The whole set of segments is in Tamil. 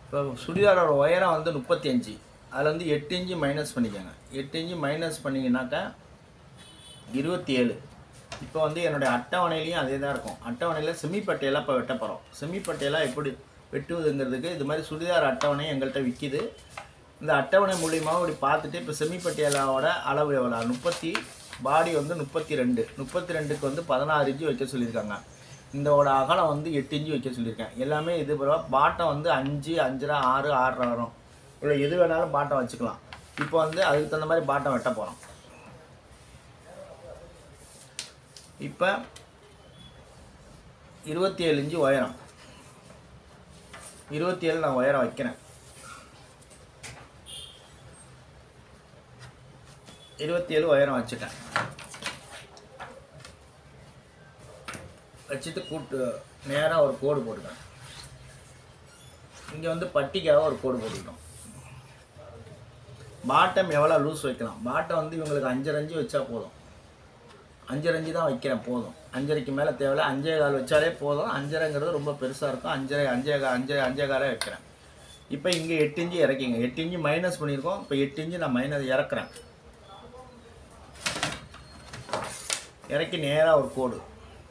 இப்போ சுடிதாரோட உயரம் வந்து முப்பத்தி அஞ்சு அதில் வந்து எட்டு இன்ச்சு மைனஸ் பண்ணிக்கோங்க எட்டு இன்ச்சு மைனஸ் பண்ணிங்கனாக்கா இருபத்தி ஏழு இப்போ வந்து என்னுடைய அட்டவணையிலையும் அதே தான் இருக்கும் அட்டவணையில் செமிப்பட்டையெல்லாம் இப்போ வெட்ட போகிறோம் செமிப்பட்டையெல்லாம் எப்படி வெட்டுவதுங்கிறதுக்கு இது மாதிரி சுடிதார் அட்டவணை எங்கள்கிட்ட விற்கிது இந்த அட்டவணை மூலியமாக இப்படி பார்த்துட்டு இப்போ செமிப்பட்டியலாவோட அளவு எவ்வளோ முப்பத்தி பாடி வந்து முப்பத்தி ரெண்டு முப்பத்தி ரெண்டுக்கு வந்து பதினாறு இன்ச்சு வைக்க சொல்லியிருக்காங்க இந்தோட அகலம் வந்து எட்டு இன்ச்சு வைக்க சொல்லியிருக்கேன் எல்லாமே இது பாட்டம் வந்து அஞ்சு அஞ்சரை ஆறு ஆறரை வரும் இல்லை எது வேணாலும் பாட்டம் வச்சுக்கலாம் இப்போ வந்து அதுக்கு தகுந்த மாதிரி பாட்டம் வெட்ட போகிறோம் இப்போ இருபத்தி ஏழு இன்ச்சு உயரம் இருபத்தி ஏழு நான் உயரம் வைக்கிறேன் இருபத்தி ஏழு உயரம் வச்சுட்டேன் வச்சுட்டு கூட்டு நேராக ஒரு கோடு போட்டுக்கிறேன் இங்கே வந்து பட்டிக்காக ஒரு கோடு போட்டுக்கிட்டோம் பாட்டம் எவ்வளோ லூஸ் வைக்கலாம் பாட்டம் வந்து இவங்களுக்கு அஞ்சரை அஞ்சு வச்சா போதும் அஞ்சரை அஞ்சு தான் வைக்கிறேன் போதும் அஞ்சரைக்கு மேலே தேவையில்ல அஞ்சே கால் வச்சாலே போதும் அஞ்சரைங்கிறது ரொம்ப பெருசாக இருக்கும் அஞ்சரை அஞ்சே கா அஞ்சே அஞ்சே காலே வைக்கிறேன் இப்போ இங்கே எட்டு இன்ச்சு இறக்கிங்க எட்டு இன்ச்சு மைனஸ் பண்ணியிருக்கோம் இப்போ எட்டு இன்ச்சு நான் மைனஸ் இறக்குறேன் இறக்கி நேராக ஒரு கோடு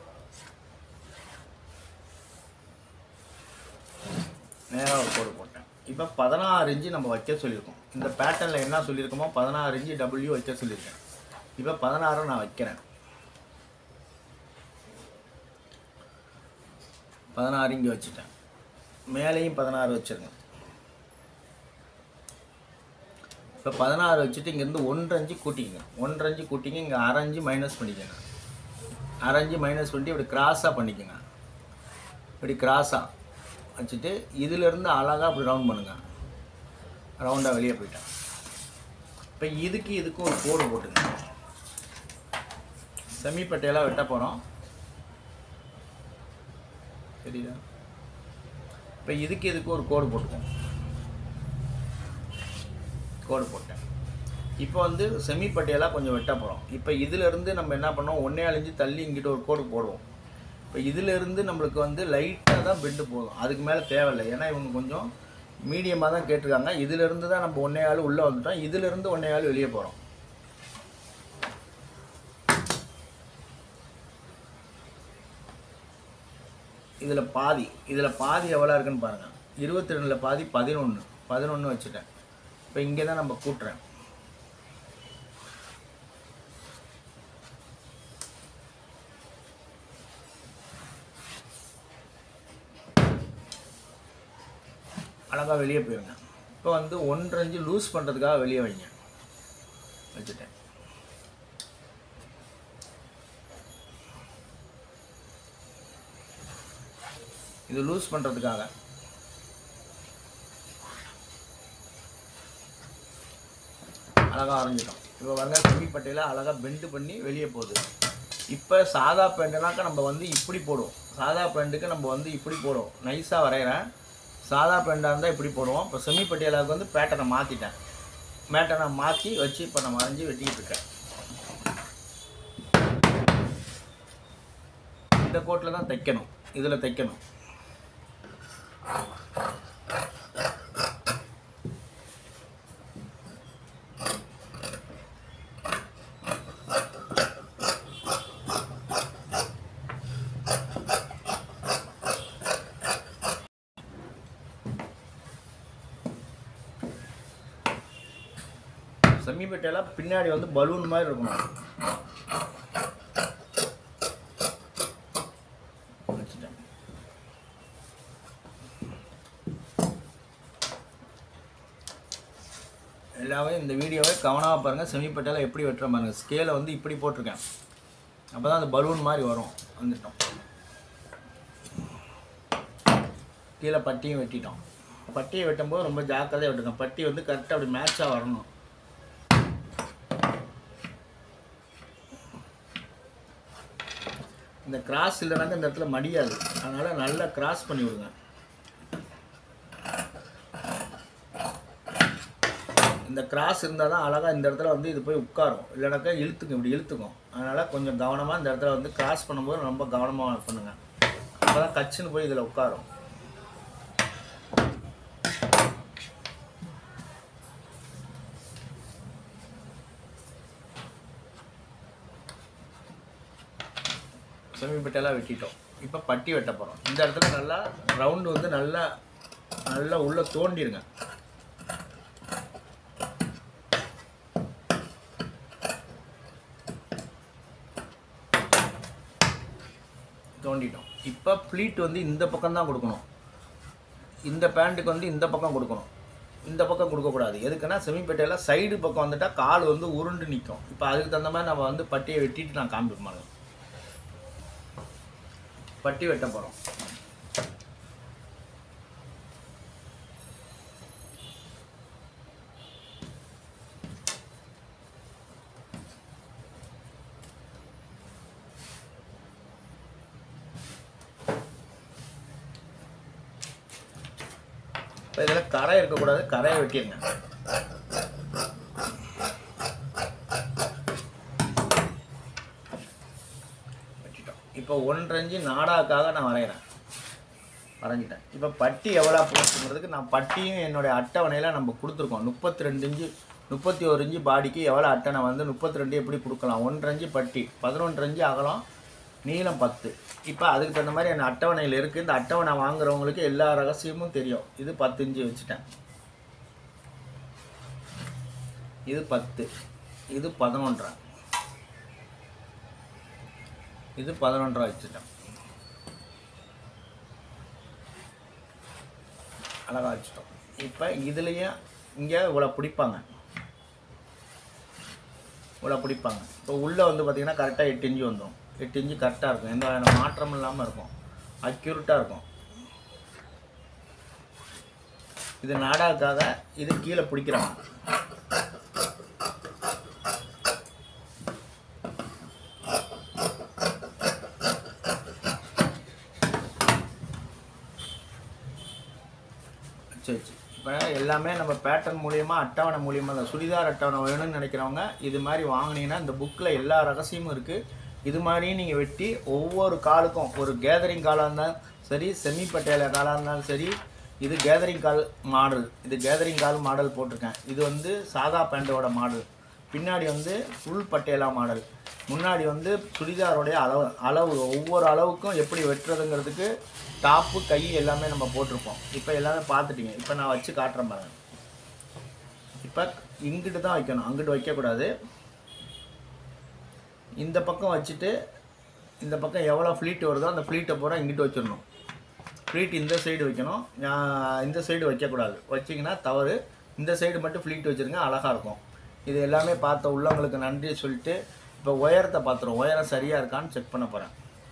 நேராக ஒரு கோடு போட்டேன் இப்போ பதினாறு இன்ச்சு நம்ம வைக்க சொல்லியிருக்கோம் இந்த பேட்டர்னில் என்ன சொல்லியிருக்கோமோ பதினாறு இன்ச்சு டபிள்யூ வைக்க சொல்லியிருக்கேன் இப்போ பதினாறு நான் வைக்கிறேன் பதினாறு இங்கே வச்சுட்டேன் மேலேயும் பதினாறு வச்சுருங்க இப்போ பதினாறு வச்சுட்டு இங்கேருந்து ஒன்றரை இன்ச்சு கூட்டிங்க ஒன்றரை இன்ச்சு கூட்டிங்க இங்கே அரைஞ்சு மைனஸ் பண்ணிக்கோங்க அரைஞ்சு மைனஸ் பண்ணிட்டு இப்படி கிராஸாக பண்ணிக்கோங்க இப்படி கிராஸாக வச்சுட்டு இதிலேருந்து அழகாக இப்படி ரவுண்ட் பண்ணுங்க ரவுண்டாக வெளியே போயிட்டேன் இப்போ இதுக்கு இதுக்கும் ஒரு கோடு போட்டுங்க செமிப்பட்டையெல்லாம் வெட்ட போகிறோம் தெரியுதா இப்போ இதுக்கு இதுக்கு ஒரு கோடு போட்டுக்கோங்க கோடு போட்டேன் இப்போ வந்து செமி பட்டியலாக கொஞ்சம் வெட்ட போகிறோம் இப்போ இதிலிருந்து நம்ம என்ன பண்ணோம் ஒன்றே அழிஞ்சு தள்ளி இங்கிட்ட ஒரு கோடு போடுவோம் இப்போ இதிலிருந்து நம்மளுக்கு வந்து லைட்டாக தான் பெண்டு போதும் அதுக்கு மேலே தேவையில்லை ஏன்னா இவங்க கொஞ்சம் மீடியமாக தான் கேட்டிருக்காங்க இதிலிருந்து தான் நம்ம ஒன்றே ஆள் உள்ளே வந்துட்டோம் இதிலிருந்து ஒன்றே ஆள் வெளியே போகிறோம் இதில் பாதி இதில் பாதி எவ்வளோ இருக்குன்னு பாருங்கள் இருபத்தி ரெண்டில் பாதி பதினொன்று பதினொன்று வச்சுட்டேன் இப்போ இங்கே தான் நம்ம கூட்டுறேன் அழகாக வெளியே போயிருங்க இப்போ வந்து ஒன்றரை இன்ச்சு லூஸ் பண்ணுறதுக்காக வெளியே வைங்க வச்சுட்டேன் இது லூஸ் பண்ணுறதுக்காக அழகாக அரைஞ்சிட்டோம் இப்போ பாருங்க செமிப்பட்டையில் அழகாக பெண்டு பண்ணி வெளியே போகுது இப்போ சாதா பேண்ட்டுனாக்கா நம்ம வந்து இப்படி போடுவோம் சாதா பேண்ட்டுக்கு நம்ம வந்து இப்படி போடுவோம் நைஸாக வரைகிறேன் சாதா பேண்டாக இருந்தால் இப்படி போடுவோம் இப்போ செமிப்பட்டியலாவுக்கு வந்து பேட்டர்னை மாற்றிட்டேன் பேட்டர்னை மாற்றி வச்சு இப்போ நான் வரைஞ்சி வெட்டிக்கிட்டு இருக்கேன் இந்த கோட்டில் தான் தைக்கணும் இதில் தைக்கணும் செமிப்பேட்டையெல்லாம் பின்னாடி வந்து பலூன் மாதிரி இருக்கணும் வச்சுட்டேன். எல்லாமே இந்த வீடியோவை கவனமாக பாருங்கள் செமிப்பேட்டையில் எப்படி வெட்டுற பாருங்க ஸ்கேலை வந்து இப்படி போட்டிருக்கேன் அப்போ தான் அந்த பலூன் மாதிரி வரும் வந்துட்டோம் கீழே பட்டியும் வெட்டிட்டோம் பட்டியை வெட்டும்போது ரொம்ப ஜாக்கிரதையாக வெட்டுங்க பட்டி வந்து கரெக்டாக அப்படி மேட்சாக வரணும் இந்த கிராஸ் இல்லைனாக்க இந்த இடத்துல மடியாது அதனால் நல்லா கிராஸ் பண்ணி விடுங்க இந்த கிராஸ் இருந்தால் தான் அழகாக இந்த இடத்துல வந்து இது போய் உட்காரும் இல்லைனாக்கா இழுத்துக்கும் இப்படி இழுத்துக்கும் அதனால் கொஞ்சம் கவனமாக இந்த இடத்துல வந்து கிராஸ் பண்ணும்போது ரொம்ப கவனமாக பண்ணுங்கள் அப்போ தான் கச்சுன்னு போய் இதில் உட்காரும் செமி பட்டியெல்லாம் வெட்டிட்டோம் இப்போ பட்டி வெட்ட போகிறோம் இந்த இடத்துல நல்லா ரவுண்டு வந்து நல்லா நல்லா உள்ளே தோண்டிருங்க தோண்டிட்டோம் இப்போ ப்ளீட் வந்து இந்த பக்கம் தான் கொடுக்கணும் இந்த பேண்ட்டுக்கு வந்து இந்த பக்கம் கொடுக்கணும் இந்த பக்கம் கொடுக்கக்கூடாது எதுக்குன்னா செமிப்பேட்டையில் சைடு பக்கம் வந்துட்டால் கால் வந்து உருண்டு நிற்கும் இப்போ அதுக்கு தகுந்த மாதிரி நம்ம வந்து பட்டியை வெட்டிட்டு நான் காமிப்பேன் பட்டி வெட்ட போகிறோம் இப்போ இதில் கரை இருக்கக்கூடாது கரையை வெட்டிடுங்க வெட்டிட்டோம் இப்போ ஒன்றரை இன்ச்சு நாடாக்காக நான் வரைகிறேன் வரைஞ்சிட்டேன் இப்போ பட்டி எவ்வளோ போட்டுங்கிறதுக்கு நான் பட்டியும் என்னுடைய அட்டவணையில் நம்ம கொடுத்துருக்கோம் முப்பத்தி ரெண்டு இன்ச்சு முப்பத்தி ஒரு இன்ச்சு பாடிக்கு எவ்வளோ அட்டனை வந்து முப்பத்தி ரெண்டு எப்படி கொடுக்கலாம் ஒன்றரை இன்ச்சு பட்டி பதினொன்றரை இன்ச்சு அகலம் நீளம் பத்து இப்போ அதுக்கு தகுந்த மாதிரி என் அட்டவணையில் இருக்குது இந்த அட்டவணை வாங்குறவங்களுக்கு எல்லா ரகசியமும் தெரியும் இது பத்து இன்ச்சு வச்சுட்டேன் இது பத்து இது பதினொன்றரை இது பதினொன்றரை வச்சுட்டேன் அழகாக வச்சுட்டோம் இப்போ இதுலேயும் இங்கே இவ்வளோ பிடிப்பாங்க இவ்வளோ பிடிப்பாங்க இப்போ உள்ளே வந்து பார்த்திங்கன்னா கரெக்டாக எட்டு இன்ச்சு வந்துடும் எட்டு இன்ச்சு கரெக்டாக இருக்கும் எந்த வகையான மாற்றமும் இல்லாமல் இருக்கும் அக்யூரட்டாக இருக்கும் இது நாடாக்காக இது கீழே பிடிக்கிறாங்க சரி சரி இப்போ எல்லாமே நம்ம பேட்டர்ன் மூலியமா அட்டவணை மூலியமா தான் சுடிதார் அட்டவணை வேணும்னு நினைக்கிறவங்க இது மாதிரி வாங்குனீங்கன்னா இந்த புக்கில் எல்லா ரகசியமும் இருக்குது இது மாதிரியும் நீங்கள் வெட்டி ஒவ்வொரு காலுக்கும் ஒரு கேதரிங் காலாக இருந்தாலும் சரி செமி பட்டேல காலாக இருந்தாலும் சரி இது கேதரிங் கால் மாடல் இது கேதரிங் கால் மாடல் போட்டிருக்கேன் இது வந்து சாதா பேண்டோட மாடல் பின்னாடி வந்து ஃபுல் பட்டேலா மாடல் முன்னாடி வந்து சுடிதாரோடைய அளவு அளவு ஒவ்வொரு அளவுக்கும் எப்படி வெட்டுறதுங்கிறதுக்கு டாப்பு கை எல்லாமே நம்ம போட்டிருப்போம் இப்போ எல்லாமே பார்த்துட்டீங்க இப்போ நான் வச்சு காட்டுறேன் பாருங்க இப்போ இங்கிட்டு தான் வைக்கணும் அங்கிட்டு வைக்கக்கூடாது இந்த பக்கம் வச்சுட்டு இந்த பக்கம் எவ்வளோ ஃப்ளீட் வருதோ அந்த ஃப்ளீட்டை பூரா இங்கிட்டு வச்சிடணும் ஃப்ளீட் இந்த சைடு வைக்கணும் நான் இந்த சைடு வைக்கக்கூடாது வச்சிங்கன்னா தவறு இந்த சைடு மட்டும் ஃப்ளீட் வச்சுருங்க அழகாக இருக்கும் இது எல்லாமே பார்த்த உள்ளவங்களுக்கு நன்றி சொல்லிட்டு இப்போ உயரத்தை பார்த்துருவோம் உயரம் சரியாக இருக்கான்னு செக் பண்ண போகிறேன்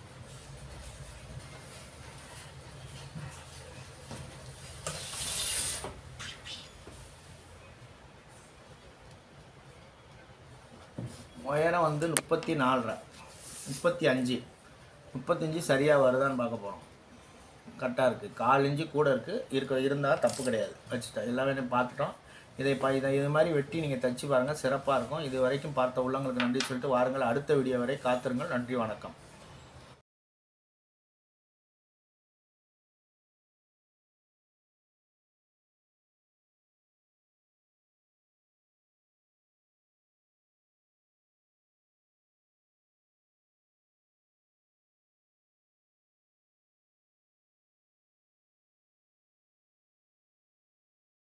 உயரம் வந்து முப்பத்தி நாலரை முப்பத்தி அஞ்சு முப்பத்தஞ்சு சரியாக வருதான்னு பார்க்க போகிறோம் கரெக்டாக இருக்குது கால் இன்ச்சு கூட இருக்குது இருக்க இருந்தால் தப்பு கிடையாது வச்சுட்டேன் எல்லாமே பார்த்துட்டோம் இதை ப இதை இது மாதிரி வெட்டி நீங்கள் தச்சு பாருங்கள் சிறப்பாக இருக்கும் இது வரைக்கும் பார்த்த உள்ளவங்களுக்கு நன்றி சொல்லிட்டு வாருங்கள் அடுத்த வீடியோ வரை காத்திருங்கள் நன்றி வணக்கம்